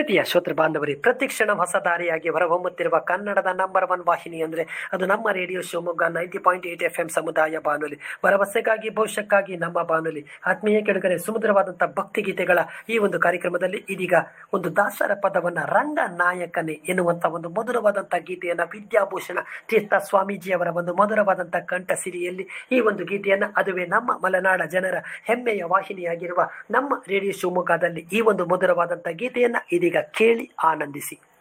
ಪ್ರೀತಿಯ ಶ್ರೋತೃ ಬಾಂಧವರೇ ಪ್ರತಿಕ್ಷಣ ಹೊಸ ದಾರಿಯಾಗಿ ಹೊರಹೊಮ್ಮುತ್ತಿರುವ ಕನ್ನಡದ ನಂಬರ್ ಒನ್ ವಾಹಿನಿ ಅಂದರೆ ಅದು ನಮ್ಮ radio Shivamogga ninety point eight F M ಸಮುದಾಯ ಬಾನುಲಿ ಭರವಸೆಗಾಗಿ ಭವಿಷ್ಯಕ್ಕಾಗಿ ನಮ್ಮ ಬಾನುಲಿ ಆತ್ಮೀಯ ಕೆಳಗಡೆ ಸುಮಧುರವಾದಂಥ ಭಕ್ತಿಗೀತೆಗಳ ಈ ಒಂದು ಕಾರ್ಯಕ್ರಮದಲ್ಲಿ ಇದೀಗ ಒಂದು ದಾಸರ ಪದವನ್ನ ರಂಗ ನಾಯಕನೇ ಎನ್ನುವಂಥ ಒಂದು ಮಧುರವಾದಂಥ ಗೀತೆಯನ್ನ ವಿದ್ಯಾಭೂಷಣ ತೀರ್ಥ ಸ್ವಾಮೀಜಿಯವರ ಒಂದು ಮಧುರವಾದಂಥ ಕಂಠ ಸಿರಿಯಲ್ಲಿ ಈ ಒಂದು ಗೀತೆಯನ್ನ ಅದುವೇ ನಮ್ಮ ಮಲೆನಾಡ ಜನರ ಹೆಮ್ಮೆಯ ವಾಹಿನಿಯಾಗಿರುವ ನಮ್ಮ ರೇಡಿಯೋ ಶಿವಮೊಗ್ಗದಲ್ಲಿ ಈ ಒಂದು ಮಧುರವಾದಂಥ ಗೀತೆಯನ್ನ ಇದೀಗ ಕೇಳಿ ಆನಂದಿಸಿ